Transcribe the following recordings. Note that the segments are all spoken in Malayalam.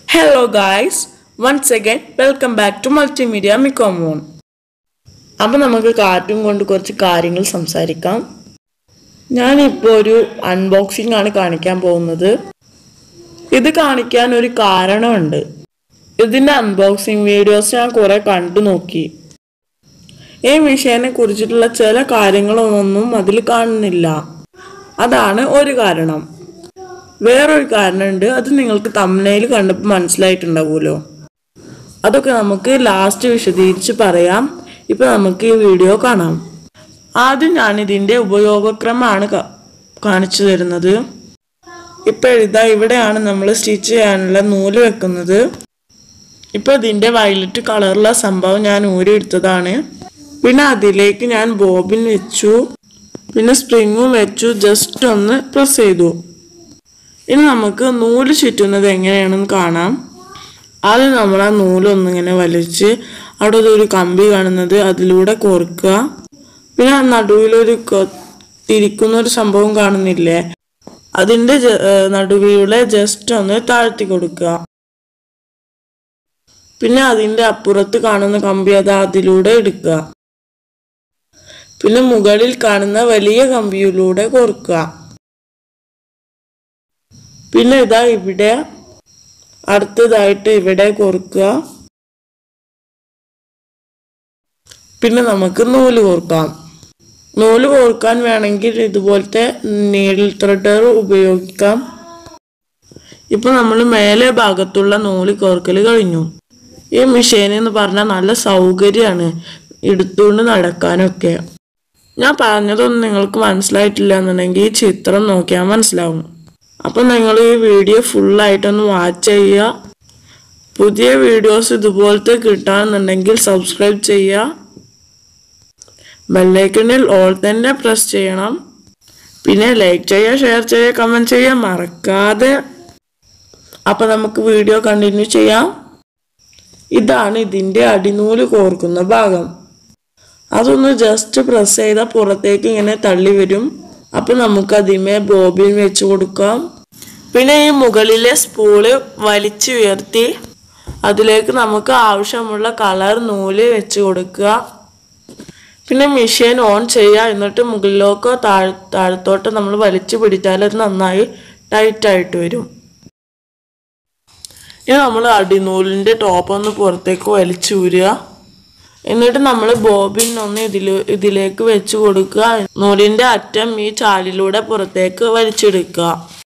hello guys once again welcome back to multimedia മിക്കോമോൺ അപ്പം നമുക്ക് കാർട്ടൂൺ കൊണ്ട് കുറച്ച് കാര്യങ്ങൾ സംസാരിക്കാം ഞാനിപ്പോൾ ഒരു അൺബോക്സിംഗ് ആണ് കാണിക്കാൻ പോകുന്നത് ഇത് കാണിക്കാൻ ഒരു കാരണമുണ്ട് ഇതിൻ്റെ അൺബോക്സിംഗ് വീഡിയോസ് ഞാൻ കുറേ കണ്ടു നോക്കി ഈ മിഷീനെ കുറിച്ചിട്ടുള്ള ചില കാര്യങ്ങളൊന്നും അതിൽ കാണുന്നില്ല അതാണ് ഒരു കാരണം വേറൊരു കാരണമുണ്ട് അത് നിങ്ങൾക്ക് തമ്മനയിൽ കണ്ടപ്പോൾ മനസ്സിലായിട്ടുണ്ടാവുമല്ലോ അതൊക്കെ നമുക്ക് ലാസ്റ്റ് വിശദീകരിച്ച് പറയാം ഇപ്പൊ നമുക്ക് ഈ വീഡിയോ കാണാം ആദ്യം ഞാൻ ഇതിന്റെ ഉപയോഗക്രമമാണ് കാ- കാണിച്ചു തരുന്നത് ഇപ്പൊ ഇതാ ഇവിടെയാണ് നമ്മൾ സ്റ്റിച്ച് ചെയ്യാനുള്ള നൂല് വെക്കുന്നത് ഇപ്പൊ ഇതിന്റെ വയലറ്റ് കളറുള്ള സംഭവം ഞാൻ ഊരിയെടുത്തതാണ് പിന്നെ അതിലേക്ക് ഞാൻ ബോബിൻ വെച്ചു പിന്നെ സ്പ്രിങ്ങും വെച്ചു ജസ്റ്റ് ഒന്ന് പ്രസ് ചെയ്തു ഇനി നമുക്ക് നൂല് ചുറ്റുന്നത് എങ്ങനെയാണെന്ന് കാണാം ആദ്യം നമ്മൾ ആ നൂലൊന്നിങ്ങനെ വലിച്ച് അവിടെ ഒരു കമ്പി കാണുന്നത് അതിലൂടെ കോർക്കുക പിന്നെ ആ നടുവിലൊരു കൊ- തിരിക്കുന്ന ഒരു സംഭവം കാണുന്നില്ലേ അതിന്റെ ജ- ഏർ നടുവിലൂടെ ജസ്റ്റ് ഒന്ന് താഴ്ത്തി കൊടുക്കുക പിന്നെ അതിന്റെ അപ്പുറത്ത് കാണുന്ന കമ്പി അത് അതിലൂടെ എടുക്കുക പിന്നെ മുകളിൽ കാണുന്ന വലിയ കമ്പിയിലൂടെ കോർക്കുക പിന്നെ ഇതാ ഇവിടെ അടുത്തതായിട്ട് ഇവിടെ കോർക്കുക പിന്നെ നമുക്ക് നൂല് കോർക്കാം നൂല് കോർക്കാൻ വേണമെങ്കിൽ ഇതുപോലത്തെ നീഡിൽ ത്രെഡർ ഉപയോഗിക്കാം ഇപ്പൊ നമ്മൾ മേലെ ഭാഗത്തുള്ള നൂല് കോർക്കൽ കഴിഞ്ഞു ഈ മെഷീൻ എന്ന് പറഞ്ഞാൽ നല്ല സൗകര്യമാണ് എടുത്തുകൊണ്ട് നടക്കാനൊക്കെ ഞാൻ പറഞ്ഞതൊന്നും നിങ്ങൾക്ക് മനസ്സിലായിട്ടില്ല എന്നുണ്ടെങ്കിൽ ഈ ചിത്രം നോക്കിയാൽ മനസ്സിലാവും അപ്പം നിങ്ങൾ ഈ വീഡിയോ ഫുള്ളായിട്ടൊന്ന് വാച്ച് ചെയ്യുക പുതിയ വീഡിയോസ് ഇതുപോലത്തെ കിട്ടാമെന്നുണ്ടെങ്കിൽ സബ്സ്ക്രൈബ് ചെയ്യുക ബെല്ലൈക്കണിൽ ഓൾ തന്നെ പ്രസ് ചെയ്യണം പിന്നെ ലൈക്ക് ചെയ്യുക ഷെയർ ചെയ്യുക കമൻറ്റ് ചെയ്യുക മറക്കാതെ അപ്പം നമുക്ക് വീഡിയോ കണ്ടിന്യൂ ചെയ്യാം ഇതാണ് ഇതിൻ്റെ അടിനൂല് കോർക്കുന്ന ഭാഗം അതൊന്ന് ജസ്റ്റ് പ്രസ് ചെയ്താൽ പുറത്തേക്ക് ഇങ്ങനെ തള്ളി വരും അപ്പൊ നമുക്ക് അതിമേ ബോബിൻ വെച്ച് കൊടുക്കാം പിന്നെ ഈ മുകളിലെ സ്പൂള് വലിച്ചുയർത്തി അതിലേക്ക് നമുക്ക് ആവശ്യമുള്ള കളർ നൂല് വെച്ച് കൊടുക്കുക പിന്നെ മെഷീൻ ഓൺ ചെയ്യുക എന്നിട്ട് മുകളിലേക്കോ താഴ് താഴത്തോട്ടോ നമ്മൾ വലിച്ചു പിടിച്ചാൽ അത് നന്നായി ടൈറ്റ് ആയിട്ട് വരും ഇനി നമ്മൾ അടിനൂലിൻ്റെ ടോപ്പ് ഒന്ന് പുറത്തേക്ക് വലിച്ചൂരുക എന്നിട്ട് നമ്മൾ ബോബിൻ ഒന്ന് ഇതിൽ ഇതിലേക്ക് വെച്ച് കൊടുക്കുക നൂലിന്റെ അറ്റം ഈ ചാലിലൂടെ പുറത്തേക്ക് വലിച്ചെടുക്കുക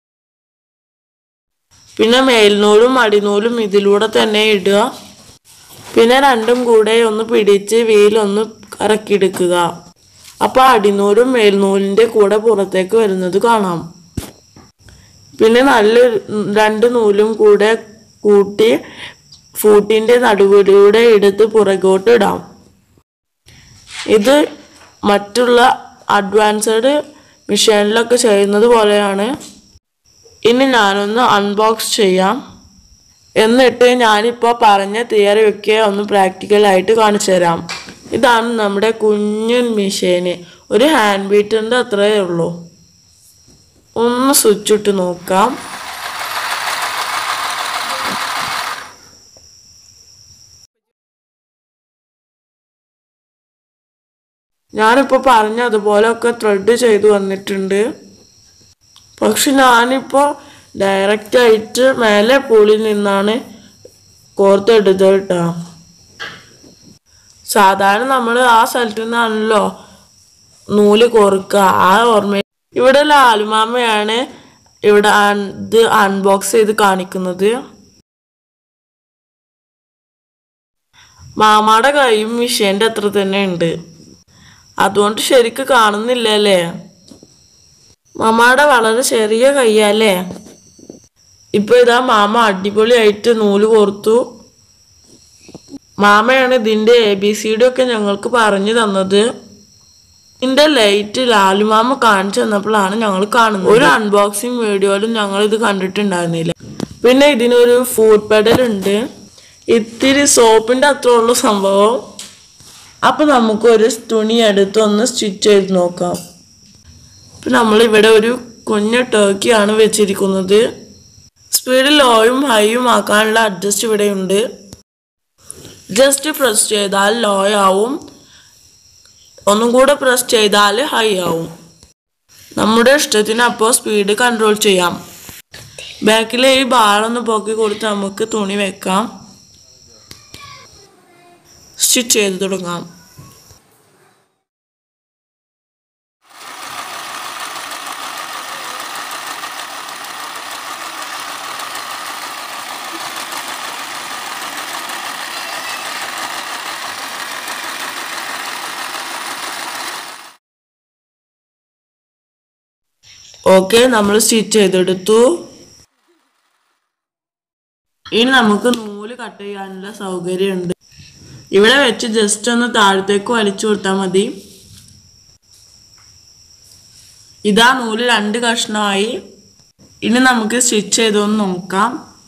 പിന്നെ മേൽനൂലും അടിനൂലും ഇതിലൂടെ തന്നെ ഇടുക പിന്നെ രണ്ടും കൂടെ ഒന്ന് പിടിച്ച് വീലൊന്ന് കറക്കിയെടുക്കുക അപ്പൊ അടിനൂലും മേൽനൂലിന്റെ കൂടെ പുറത്തേക്ക് വരുന്നത് കാണാം പിന്നെ നല്ല രണ്ട് നൂലും കൂടെ കൂട്ടി ഫൂട്ടിന്റെ നടുവിലൂടെ എടുത്ത് പുറകോട്ട് ഇടാം ഇത് മറ്റുള്ള അഡ്വാൻസ്ഡ് മെഷീനിലൊക്കെ ചെയ്യുന്നത് പോലെയാണ് ഇനി ഞാനൊന്ന് അൺബോക്സ് ചെയ്യാം എന്നിട്ട് ഞാനിപ്പോൾ പറഞ്ഞ തിയറി ഒക്കെ ഒന്ന് പ്രാക്ടിക്കലായിട്ട് കാണിച്ചു തരാം ഇതാണ് നമ്മുടെ കുഞ്ഞൻ മെഷീന് ഒരു ഹാൻഡ് ബീറ്ററിൻ്റെ അത്രയേ ഉള്ളൂ ഒന്ന് സ്വിച്ച് ഇട്ട് നോക്കാം ഞാനിപ്പോൾ പറഞ്ഞ അതുപോലെയൊക്കെ ത്രെഡ് ചെയ്തു വന്നിട്ടുണ്ട് പക്ഷെ ഞാനിപ്പോൾ ഡയറക്റ്റ് ആയിട്ട് മേലെ പൂളിൽ നിന്നാണ് കോർത്തെടുത്തത് കേട്ടോ സാധാരണ നമ്മൾ ആ സ്ഥലത്ത് നിന്നാണല്ലോ നൂല് കോർക്കുക ആ ഓർമ്മ ഇവിടെ ലാലുമാമയാണ് ഇവിടെ അൺ- ഇത് അൺബോക്സ് ചെയ്ത് കാണിക്കുന്നത് മാമാടെ കൈയും മിഷേന്റെ അത്ര തന്നെ ഉണ്ട് അതുകൊണ്ട് ശരിക്ക് കാണുന്നില്ല അല്ലേ മാമാടെ വളരെ ചെറിയ കയ്യല്ലേ ഇപ്പൊ ഇതാ മാമ അടിപൊളിയായിട്ട് നൂല് കോർത്തു മാമയാണ് ഇതിന്റെ എ ബി സി ഡി ഒക്കെ ഞങ്ങൾക്ക് പറഞ്ഞു തന്നത് ഇതിന്റെ ലൈറ്റ് ലാലുമാമ കാണിച്ചു തന്നപ്പോഴാണ് ഞങ്ങൾ കാണുന്നത് ഒരു അൺബോക്സിങ് വീഡിയോയിലും ഞങ്ങൾ ഇത് കണ്ടിട്ടുണ്ടായിരുന്നില്ല പിന്നെ ഇതിനൊരു ഫുഡ് പെഡൽ ഉണ്ട് ഇത്തിരി സോപ്പിന്റെ അത്ര ഉള്ള സംഭവം അപ്പൊ നമുക്കൊരു തുണി എടുത്ത് ഒന്ന് സ്റ്റിച്ച് ചെയ്ത് നോക്കാം ഇപ്പൊ നമ്മളിവിടെ ഒരു കുഞ്ഞ ടർക്കിയാണ് വെച്ചിരിക്കുന്നത് സ്പീഡ് ലോയും ഹൈയും ആക്കാനുള്ള അഡ്ജസ്റ്റ് ഇവിടെയുണ്ട് ജസ്റ്റ് പ്രസ് ചെയ്താൽ ലോ ആവും ഒന്നും കൂടെ പ്രസ് ചെയ്താൽ ഹൈ ആവും നമ്മുടെ ഇഷ്ടത്തിന് അപ്പോൾ സ്പീഡ് കൺട്രോൾ ചെയ്യാം ബാക്കിലെ ഈ ബാറൊന്ന് പൊക്കി കൊടുത്ത് നമുക്ക് തുണി വെക്കാം സ്റ്റിച്ച് ചെയ്ത് തുടങ്ങാം ഓക്കെ നമ്മൾ സ്റ്റിച്ച് ചെയ്തെടുത്തു ഇനി നമുക്ക് നൂല് കട്ട് ചെയ്യാനുള്ള സൗകര്യമുണ്ട് ഇവിടെ വെച്ച് ജസ്റ്റ് ഒന്ന് താഴത്തേക്ക് വലിച്ചു കൊടുത്താൽ മതി ഇതാ നൂല് രണ്ട് കഷ്ണമായി ഇനി നമുക്ക് സ്റ്റിച്ച് ചെയ്തൊന്ന് നോക്കാം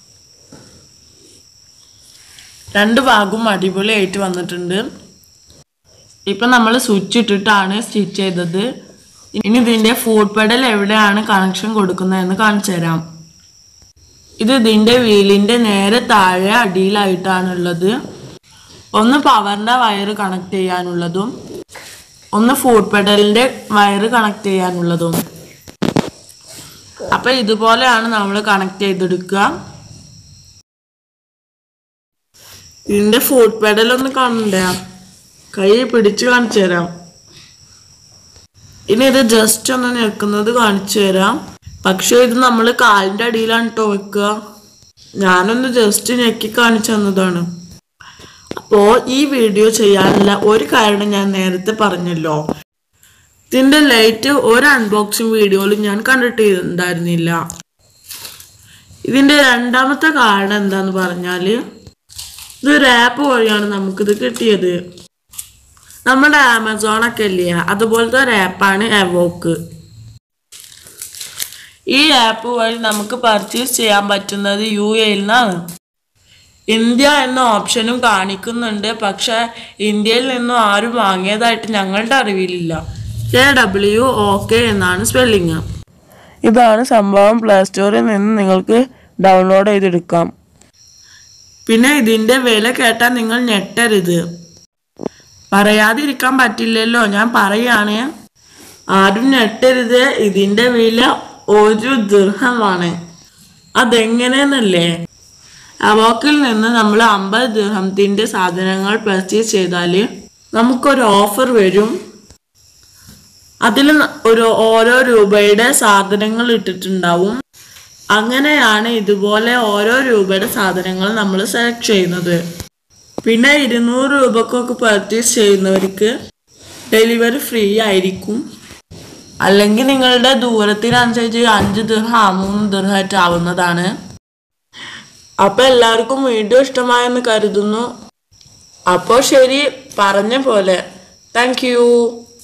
രണ്ട് ഭാഗവും അടിപൊളിയായിട്ട് വന്നിട്ടുണ്ട് ഇപ്പം നമ്മൾ സ്വിച്ച് ഇട്ടിട്ടാണ് സ്റ്റിച്ച് ചെയ്തത് ഇനി ഇതിൻ്റെ ഫുഡ് പെഡൽ എവിടെയാണ് കണക്ഷൻ കൊടുക്കുന്നതെന്ന് കാണിച്ചു തരാം ഇത് ഇതിൻ്റെ വീലിൻ്റെ നേരെ താഴെ അടിയിലായിട്ടാണുള്ളത് ഒന്ന് പവറിൻ്റെ വയറ് കണക്ട് ചെയ്യാനുള്ളതും ഒന്ന് ഫുഡ് പെഡലിൻ്റെ വയറ് കണക്ട് ചെയ്യാനുള്ളതും അപ്പം ഇതുപോലെയാണ് നമ്മൾ കണക്ട് ചെയ്തെടുക്കുക ഇതിൻ്റെ ഫുഡ് പെഡൽ ഒന്ന് കാണണ്ടേ കൈ പിടിച്ച് കാണിച്ചു തരാം ഇനി ഇത് ജസ്റ്റ് ഒന്ന് ഞെക്കുന്നത് കാണിച്ചു തരാം പക്ഷെ ഇത് നമ്മൾ കാലിൻ്റെ അടിയിലാണ് കേട്ടോ വെക്കുക ഞാനൊന്ന് ജസ്റ്റ് ഞെക്കി കാണിച്ചു തന്നതാണ് അപ്പോൾ ഈ വീഡിയോ ചെയ്യാനുള്ള ഒരു കാരണം ഞാൻ നേരത്തെ പറഞ്ഞല്ലോ ഇതിൻ്റെ ലൈറ്റ് ഒരു അൺബോക്സിങ് വീഡിയോയിൽ ഞാൻ കണ്ടിട്ടുണ്ടായിരുന്നില്ല ഇതിൻ്റെ രണ്ടാമത്തെ കാരണം എന്താന്ന് പറഞ്ഞാൽ ഇതൊരു ആപ്പ് വഴിയാണ് നമുക്കിത് കിട്ടിയത് നമ്മുടെ ആമസോൺ ഒക്കെ ഇല്ലേ അതുപോലത്തെ ഒരു ആപ്പാണ് എവോക്ക് ഈ ആപ്പ് വഴി നമുക്ക് പർച്ചേസ് ചെയ്യാൻ പറ്റുന്നത് യു എയിൽ നിന്നാണ് ഇന്ത്യ എന്ന ഓപ്ഷനും കാണിക്കുന്നുണ്ട് പക്ഷെ ഇന്ത്യയിൽ നിന്നും ആരും വാങ്ങിയതായിട്ട് ഞങ്ങളുടെ അറിവിലില്ല കെ ഡബ്ല്യു ഓക്കെ എന്നാണ് സ്പെല്ലിങ് ഇതാണ് സംഭവം പ്ലേ സ്റ്റോറിൽ നിന്ന് നിങ്ങൾക്ക് ഡൗൺലോഡ് ചെയ്തെടുക്കാം പിന്നെ ഇതിൻ്റെ വില കേട്ടാൽ നിങ്ങൾ ഞെട്ടരുത് പറയാതിരിക്കാൻ പറ്റില്ലല്ലോ ഞാൻ പറയാണ് ആരും ഞെട്ടരുത് ഇതിൻ്റെ വില ഒരു ദൃഹമാണ് അതെങ്ങനെയെന്നല്ലേ അവോക്കിൽ നിന്ന് നമ്മൾ അമ്പത് ദൃഹത്തിൻ്റെ സാധനങ്ങൾ പർച്ചേസ് ചെയ്താൽ നമുക്കൊരു ഓഫർ വരും അതിൽ ഒരു ഓരോ രൂപയുടെ സാധനങ്ങൾ ഇട്ടിട്ടുണ്ടാവും അങ്ങനെയാണ് ഇതുപോലെ ഓരോ രൂപയുടെ സാധനങ്ങൾ നമ്മൾ സെലക്ട് ചെയ്യുന്നത് പിന്നെ ഇരുന്നൂറ് രൂപക്കൊക്കെ പർച്ചേസ് ചെയ്യുന്നവർക്ക് ഡെലിവറി ഫ്രീ ആയിരിക്കും അല്ലെങ്കിൽ നിങ്ങളുടെ ദൂരത്തിനനുസരിച്ച് അഞ്ച് ദിർഹ മൂന്ന് ദിർഹമായിട്ട് ആവുന്നതാണ് അപ്പൊ എല്ലാവർക്കും വീഡിയോ ഇഷ്ടമായെന്ന് കരുതുന്നു അപ്പോൾ ശരി പറഞ്ഞ പോലെ താങ്ക് യു